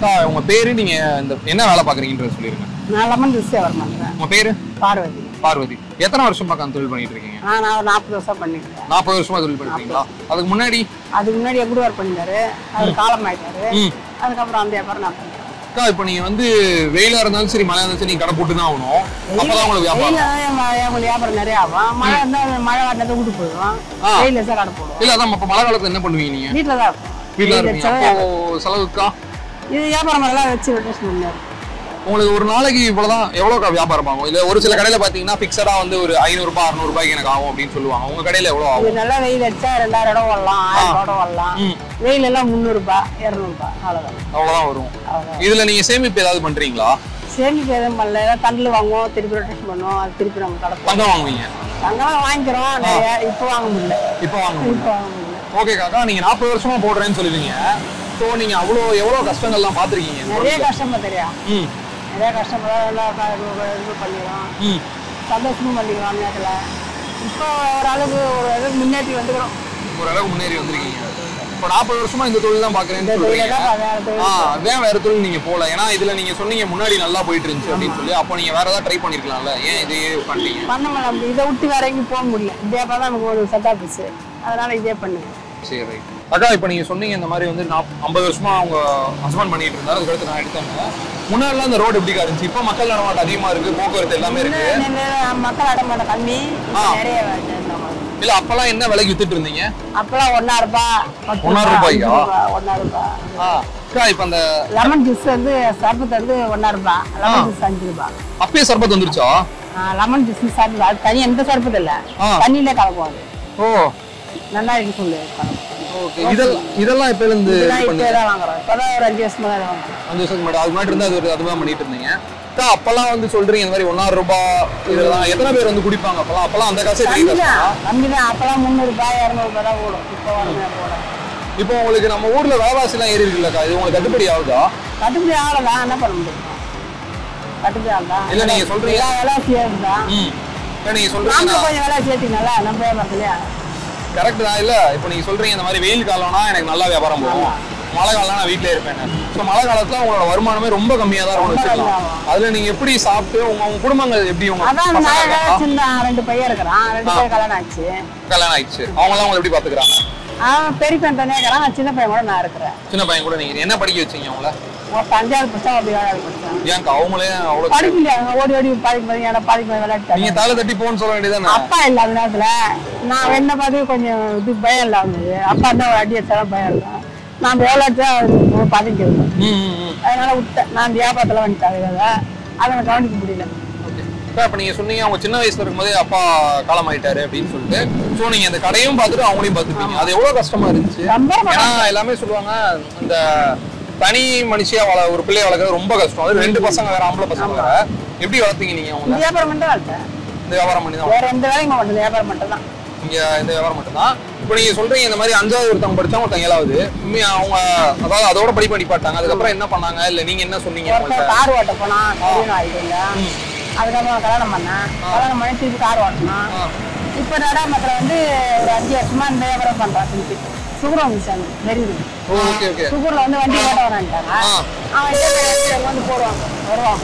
அக்கா உங்க பேரு நீங்க இந்த என்ன வேலை பாக்குறீங்கன்றத சொல்லிருங்க நான் லெமன் ஜூஸ் வியாபாரம் பண்ணுறேன் உங்க பேரு பார்வதி பார்வதி எத்தனை வருஷம் பக்கம் தொழில் பண்ணிட்டு இருக்கீங்க ஆ நான் ஒரு நாற்பது வருஷம் பண்ணிருக்கேன் நாற்பது வருஷமா தொழில் பண்ணிருக்கீங்களா அதுக்கு முன்னாடி அதுக்கு முன்னாடி எப்படி ஒர்க் பண்ணியிருந்தாரு அவர் காலம் ஆயிட்டாரு ம் அதுக்கப்புறம் அந்த வியாபாரம் நான் பண்ணுறேன் அக்கா இப்போ நீங்க வந்து வெயிலா இருந்தாலும் சரி மழையா இருந்தாலும் சரி நீங்க கடை போட்டு தான் ஆகணும் அப்பதான் உங்களுக்கு வியாபாரம் உங்களுக்கு வியாபாரம் நிறைய ஆகும் மழை இருந்தால் மழை வரதை விட்டு போயிடுவோம் ஆ. வெயில் வச்சா கடை போடுவோம் இல்ல அதான் அப்ப மழை காலத்துல என்ன பண்ணுவீங்க நீங்க வீட்டில் தான் இருக்கும் வீட்டுல வெயில் இருப்பீங்க வச்சா அப்போ செலவுக்கா இது வியாபாரம் எல்லாம் வச்சு ரொட்டேஷன் பண்ணாரு உங்களுக்கு ஒரு நாளைக்கு இவ்வளவுதான் எவ்வளவுக்கா வியாபாரம் ஆகும் இல்ல ஒரு சில கடையில பாத்தீங்கன்னா பிக்சடா வந்து ஒரு ஐநூறு ரூபாய் அறுநூறு ரூபாய்க்கு எனக்கு ஆகும் அப்படின்னு சொல்லுவாங்க உங்க கடையில எவ்வளவு ஆகும் இது நல்லா வெயில் அடிச்சா ரெண்டாயிரம் இடம் வரலாம் ஆயிரம் இடம் வரலாம் ம். வெயில் எல்லாம் முந்நூறுபா இரநூறுபா அவ்வளோதான் அவ்வளவுதான் வரும் அவ்வளோதான் இதுல நீங்க சேமிப்பு ஏதாவது பண்றீங்களா சேமிப்பு எதுவும் பண்ணல ஏதாவது தண்டில் வாங்குவோம் திருப்பி ரொட்டேஷன் பண்ணுவோம் அது திருப்பி நம்ம கடப்போம் தங்கம் வாங்குவீங்க தங்கெல்லாம் வாங்கிக்கிறோம் நிறைய இப்போ வாங்க முடியல இப்போ வாங்க முடியும் இப்போ வாங்க முடியல ஓகே காக்கா நீங்க நாற்பது வருஷமா போடுறேன்னு சொல்லுவீங்க ஸோ நீங்க அவ்வளோ எவ்வளவு கஷ்டங்கள்லாம் பார்த்திருக்கீங்க இந்த நிறைய தொழில்ல. கஷ்டமா தெரியும் ம் நிறைய கஷ்டப்பட எல்லாம் க- இது இது பண்ணிக்கிறோம் ம் சந்தோஷமும் பண்ணிக்கிறோம் நேரத்தில் இப்போ ஓரளவுக்கு ஒரு அளவுக்கு முன்னேற்றி வந்துக்கிறோம் ஓரளவுக்கு முன்னேறி வந்திருக்கீங்க இப்போ நாற்பது வருஷமா இந்த தொழில் தான் பாக்குறேன்னு இந்த தொழிலை சொல்றீங்க தான் வேற தொழில் ஆ வேற வேற தொழில் நீங்க போல ஏன்னா இதுல நீங்க சொன்னீங்க முன்னாடி நல்லா போயிட்டு இருந்துச்சு அப்படின்னு சொல்லி அப்போ நீங்க வேற ஏதாவது ட்ரை பண்ணிருக்கலாம்ல ஏன் இதையே பண்ணீங்க பண்ண முடியல இதை விட்டு வேற எங்கேயும் போக முடியல இதே தான் நமக்கு ஒரு செட் ஆஃபீஸு அதனால இதே பண்ணுங்க சரி ரைட் அக்கா இப்போ நீங்க சொன்னீங்க இந்த மாதிரி வந்து நாப் ஐம்பது வருஷமா அவங்க ஹஸ்பண்ட் பண்ணிட்டு இருந்தாரு அதுக்கடுத்து நான் எடுத்தேன் முன்னாடிலாம் இந்த ரோடு எப்படி இருந்துச்சு இப்போ மக்கள் நடமாட்டம் அதிகமா இருக்கு போக்குவரத்து எல்லாமே இருக்கு இன்னும் இன்னும் மக்கள் அடமாட்டம் கம்மி இப்போ ஆ. நிறைய வருது இந்த மாதிரி. இல்ல அப்பெல்லாம் என்ன விலைக்கு வித்துட்டு இருந்தீங்க அப்பெல்லாம் ஒன்னா ரூபா பத்து ஒண்ணா ரூபா, ரூபாய்க்கா? அஞ்சு ரூபா, ஒண்ணா ரூபா ஆ அக்கா இப்போ அந்த லெமன் ஜூஸ் வந்து சர்பத் வந்து ஒன்னா ரூபா லெமன் ஜூஸ் அஞ்சு ரூபா அப்பயே சர்பத் வந்துருச்சா லெமன் ஜூஸ் சர்பத் அது தனி எந்த சர்பத் இல்ல ஆ. தண்ணியிலே கலக்கும் அது ஓ நல்லா இருக்கு சொல்லு கலக்கும். ஓகே இதெல்லாம் இதெல்லாம் இப்போ இருந்து இதெல்லாம் இது இப்போ பண்ணி தான் வாங்குறோம் இப்போதான் ஒரு அஞ்சு வருஷமா தான் வாங்குறோம் அஞ்சு வருஷத்துக்கு முன்னாடி அது முன்னாடி இருந்து அது ஒரு அதுதான் பண்ணிட்டு இருந்தீங்க அக்கா அப்பெல்லாம் வந்து சொல்றீங்க இந்த மாதிரி ஒன்னாறு ரூபாய் இதெல்லாம் எத்தனை பேர் வந்து குடிப்பாங்க அப்பெல்லாம் அப்பெல்லாம் அந்த காசே பெரிய கம்மி கஷ்டம் தான் கம்மி தான் அப்பெல்லாம் முந்நூறுபா இரநூறுபா தான் ஓடும் இப்போ வரமே போடும் இப்போ உங்களுக்கு நம்ம ஊர்ல விலைவாசி எல்லாம் ஏறி இருக்குல்லக்கா இது உங்களுக்கு கட்டுப்படி ஆகுதா கட்டுப்படி ஆகலாம் என்ன பண்ண முடியும் கட்டுப்படி ஆகலாம் இல்ல, நீங்க சொல்றீங்க- எல்லா விலை சேர்ந்துதான் ம் இப்போ நீங்க சொல்றீங்க நாமளும் கொஞ்சம் விலை சேர்த்தினால நம்ம வியாபாரத்துலயா கரெக்ட் தான் இல்ல இப்போ நீங்க சொல்றீங்க இந்த மாதிரி வெயில் காலம்னா எனக்கு நல்லா வியாபாரம் போகும் மழை காலம்னா நான் வீட்லயே இருப்பேன் ஸோ மழை காலத்துல உங்களோட வருமானமே ரொம்ப கம்மியா தான் இருக்கும் ரொம்ப வச்சுக்கலாம் கம்மியாகும். அதுல நீங்க எப்படி சாப்பிட்டு உங்க உங்க குடும்பங்கள் எப்படி உங்க அதான் பசங்க நான் இருக்காங்களா? சின்ன ரெண்டு பையன் இருக்கிறான் ரெண்டு ஆ. பேர் கல்யாணம் ஆச்சு கல்யாணம் ஆயிடுச்சு அவங்க எல்லாம் உங்களை எப்படி பாத்துக்கிறாங்க அவன் பெரிய பையன் தனியாக இருக்கிறான் நான் சின்ன பையன் கூட நான் இருக்கிறேன் சின்ன பையன் கூட நீங்க என்ன படிக்க வச்சீங்க அவங்கள ஒரு அஞ்சாவது படிச்சா அப்படி ஏழாவது படிச்சான் ஏன்க்கா அவங்களே அவ்வளவு படிக்கலையா அவங்க ஓடி ஓடி பாதிக்கு பாதி ஏன்னா பாதிக்கு பாதி விளையாட்டு நீங்க தலை தட்டி போன்னு சொல்ல வேண்டியதானே அப்பா இல்ல அந்த நேரத்துல நான் என்ன பார்த்து கொஞ்சம் இது பயம் இல்லாம இருந்தது அப்பா தான் ஒரு அடி அடிச்சாலும் பயம் இருக்கும் நான் விளையாட்டா பதுக்கிறது ம் ம், ம் அதனால விட்டேன் நான் வியாபாரத்துல வந்துட்டாங்க அதை நான் கவனிக்க முடியல அக்கா, இப்ப நீங்க சொன்னீங்க அவங்க சின்ன வயசுல இருக்கும்போதே அப்பா காலம் ஆயிட்டாரு அப்படின்னு சொல்லிட்டு சோ நீங்க அந்த கடையும் பார்த்துட்டு அவங்களையும் பார்த்துப்பீங்க அது எவ்வளவு கஷ்டமா இருந்துச்சு ரொம்ப ஏன்னா எல்லாமே சொல்லுவாங்க இந்த தனி மனுஷியா வள ஒரு பிள்ளைய வளர்க்கறது ரொம்ப கஷ்டம் அது ரெண்டு பசங்க வேற ஆம்பளை பசங்க வேற எப்படி வளர்த்தீங்க நீங்க அவங்க வியாபாரம் மட்டும் வளர்த்தேன் இந்த வியாபாரம் பண்ணி தான் வேற எந்த வேலையும் பண்ண மாட்டேன் வியாபாரம் மட்டும் தான் இங்க இந்த வியாபாரம் மட்டும்தான் இப்போ நீங்க சொல்றீங்க இந்த மாதிரி அஞ்சாவது ஒருத்தவங்க படிச்சாங்க ஒருத்தங்க ஏழாவது உண்மையா அவங்க அதாவது அதோட படிப்பு அடிப்பாட்டாங்க அதுக்கப்புறம் என்ன பண்ணாங்க இல்ல நீங்க என்ன சொன்னீங்க ஒருத்தர் அவங்கள்ட்ட? கார் ஓட்ட போனான் கல்யாணம் ஆகிடுங்க அதுக்கப்புறம் கல்யாணம் பண்ணேன் கல்யாணம் பண்ணி திருப்பி கார் ஓட்டினான் ஆ. இப்போ நடாமத்தில் வந்து ஒரு அஞ்சு வருஷமா இந்த வியாபாரம் பண்றான் திருப்பி சுகரம் வந்துச்சாங்க தெரியுது ஓ ஓகே ஓகே சுகூர்ல வந்து வண்டி ஓட்ட வரான்ட்டாங்க ஆ. அவன் இதே மாதிரி வந்து போடுவாங்க வருவான்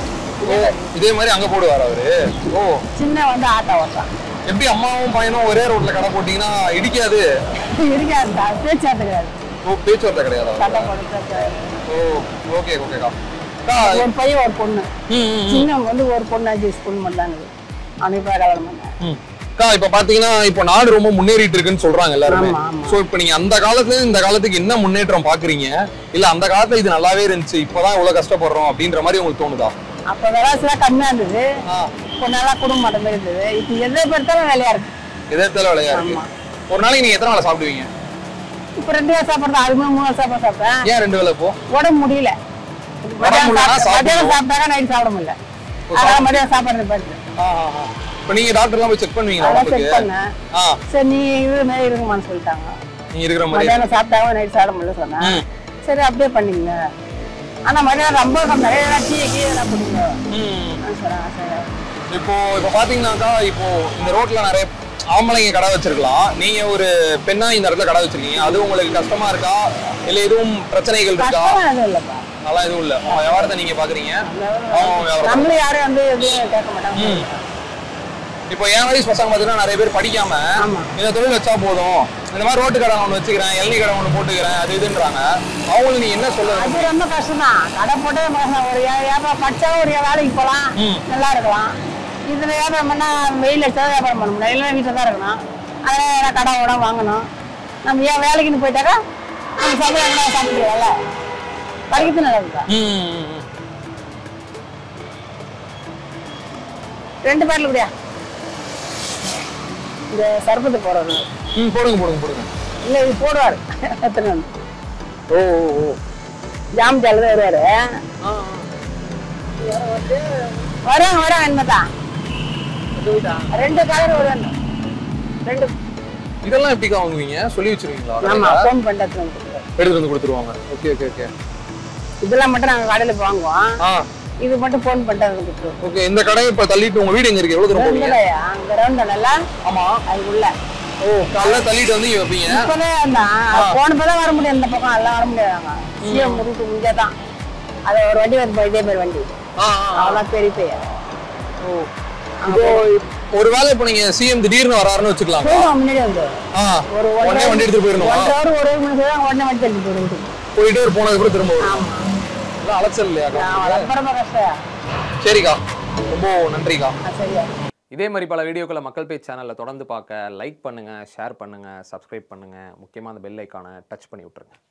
ஓ இதே மாதிரி அங்க போடுவார் அவரு ஓ சின்ன வந்து ஆட்டோ ஓட்டான் எப்படி அம்மாவும் பையனும் ஒரே ரோட்ல கடை போட்டீங்கன்னா இடிக்காது இருக்காது பேச்சாட்டு கிடையாது ஓ பேச்சுவார்த்தை கிடையாது சண்டை போட்டு பேச்சாது ஓ ஓகே ஓகேக்கா அக்கா, ஒரு பையன் ஒரு பொண்ணு ம், ம், ம். சின்னவங்க வந்து ஒரு பொண்ணு அஞ்சு ஸ்கூல் மட்டும் தான் இருக்குது அவனுக்கு இப்போ கல்யாணம் பண்ணேன் ம். அக்கா இப்ப பாத்தீங்கன்னா இப்போ நாடு ரொம்ப முன்னேறிட்டு இருக்குன்னு சொல்றாங்க எல்லாருமே ஆமா, ஆமா. சோ இப்போ நீங்க அந்த காலத்துல இருந்து இந்த காலத்துக்கு என்ன முன்னேற்றம் பாக்குறீங்க இல்ல அந்த காலத்துல இது நல்லாவே இருந்துச்சு இப்பதான் இவ்வளவு கஷ்டப்படுறோம் அப்படின்ற மாதிரி உங்களுக்கு தோணுதா அப்போ விளாசுலாம் கம்மியாக இருந்தது ஆ. இப்போ நல்லா குடும்பம் மாட்ட மாதிரி இருந்தது இப்போ எதை பொறுத்தாலும் வேலையா இருக்கு எதிர்த்தால விலையா இருக்கு ஆமா. ஒரு நாளைக்கு நீங்க எத்தனை வேலை சாப்பிடுவீங்க இப்போ ரெண்டு வேலை சாப்பிட்றது அது மூணு மூணு வேளை சாப்பாடு சாப்பிட்டேன் ஏன் ரெண்டு வேலை இப்போ உடம்பு முடியல உடம்பு மதியானம் முடியலனா சாப்பிட்டா- மதியானம் சாப்பிடணும். சாப்பிட்டாக்கா நைட் சாப்பிட முடியல அதனால மதியானம் சாப்பாடு பாரு ஆ, ஆ, ஆ. இப்ப நீங்க டாக்டர் எல்லாம் போய் செக் பண்ணுவீங்களா அதான் செக் உடம்புக்கு பண்ணேன் ஆ சரி நீ இது மாதிரி இருக்குமான்னு சொல்லிட்டாங்க நீங்க இருக்கிற மாதிரி மதியானம் சாப்பிட்டாங்க நைட் சாப்பிட முடியல சொன்னேன் ம். சரி அப்படியே பண்ணிக்கங்க ஆனா மதியானம் ரொம்ப கம்மி நிறைய டீ கீ எல்லாம் குடிங்க ம். சொன்னாங்க சரி இப்போ இப்போ பாத்தீங்கன்னாக்கா இப்போ இந்த ரோட்ல நிறைய ஆம்பளைங்க கடை வச்சிருக்கலாம் நீங்க ஒரு பெண்ணா இந்த இடத்துல கடை வச்சிருக்கீங்க அது உங்களுக்கு கஷ்டமா இருக்கா இல்ல எதுவும் பிரச்சனைகள் இருக்கா கஷ்டம் எதுவும் இல்லைப்பா அதெல்லாம் எதுவும் இல்ல உங்க வியாபாரத்தை நீங்க பாக்குறீங்க அவங்க வியாபாரம் நம்மளும் யாரும் வந்து எதுவும் கேட்க மாட்டாங்க ம். இப்போ என் வயசு பசங்க பார்த்தீங்கன்னா நிறைய பேர் படிக்காம ஆமா. இந்த தொழில் வச்சா போதும் இந்த மாதிரி ரோட்டு கடை ஒன்று வச்சுக்கிறேன் எள்ளி கடை ஒன்று போட்டுக்கிறேன் அது இதுன்றாங்க அவங்களுக்கு நீ என்ன சொல்ல அது ரொம்ப கஷ்டம் தான் கடை போட்டே கஷ்டம் ஒரு வியா- வியாபாரம் படிச்சா ஒரு வேலைக்கு போகலாம் ம். நல்லா இருக்கலாம் இதுல வியாபாரம் பண்ணா வெயில் அடிச்சா வியாபாரம் பண்ண முடியும் இல்லை வீட்டில் தான் இருக்கணும் அதனால நான் கடை உட வாங்கணும் நம்ம ஏன் வேலைக்குன்னு போயிட்டாக்கா நம்ம சம்பளம் என்ன சாப்பிட்டுருவோம்ல படிக்கிறது நல்லதுதான் ம், ம், ம். ரெண்டு பேர்ல கூடியா இந்த சர்பத்து போடுறது ம் போடுங்க போடுங்க போடுங்க இல்லை இது போடுவார் எத்தனை வந்து ஓ ஓ ஓ ஜாம் ஜால தான் வருவாரு ஆ, வராங்க வராங்க என்னதான் ரெண்டு கலர் வருவாங்க ரெண்டு இதெல்லாம் எப்படிக்கா வாங்குவீங்க சொல்லி வச்சிருவீங்களா ஆமா கடையில? ஃபோன் பண்ணுறது எடுத்துட்டு வந்து கொடுத்துருவாங்க ஓகே ஓகே ஓகே இதெல்லாம் மட்டும் நாங்க கடையில போய் வாங்குவோம் ஆ இது மட்டும் ஃபோன் பண்ணிட்டு கொடுத்துருவோம் ஓகே இந்த கடையை இப்போ தள்ளிட்டு உங்க வீடு எங்க இருக்கு எவ்வளவு தூரம் போவீங்க ரவுண்டலையா அங்க ரவுண்டல ஆமா அது உள்ள ஓ காலைல தள்ளிட்டு வந்து இங்க வைப்பீங்க இப்பதான் தான் போனப்பதான் வர முடியும் இந்த பக்கம் எல்லாம் வர முடியாதாங்க சிஎம் ரூட்டு முடிஞ்சா தான் அது ஒரு வண்டி வந்து இதே மாதிரி வண்டி ஆ ஆ, ஆ. அவ்வளோ பெரிய பெயர் ஓ இப்போ ஒருவேளை இப்போ நீங்க சிஎம் திடீர்னு வராருன்னு வச்சுக்கலாம் போயிடுவோம் முன்னாடி வந்து ஆ ஒரு உடனே வண்டி எடுத்துட்டு போயிடணுமா ஒன்றரை ஹவர் ஒரு மணி நேரம் உடனே வண்டி தள்ளி போயிடும் போயிட்டு ஒரு போனதுக்கு அப்புறம் திரும்ப வரும் ஆமா இதெல்லாம் அலைச்சல் இல்லையாக்கா ரொம்ப ரொம்ப கஷ்டம் சரிக்கா ரொம்ப நன்றிக்கா ஆ, சரியா இதே மாதிரி பல வீடியோக்களை மக்கள் பேஜ் சேனலில் தொடர்ந்து பார்க்க லைக் பண்ணுங்கள் ஷேர் பண்ணுங்கள் சப்ஸ்கிரைப் பண்ணுங்கள் முக்கியமாக அந்த பெல் ஐக்கானை டச் பண்ணி விட்ருங்க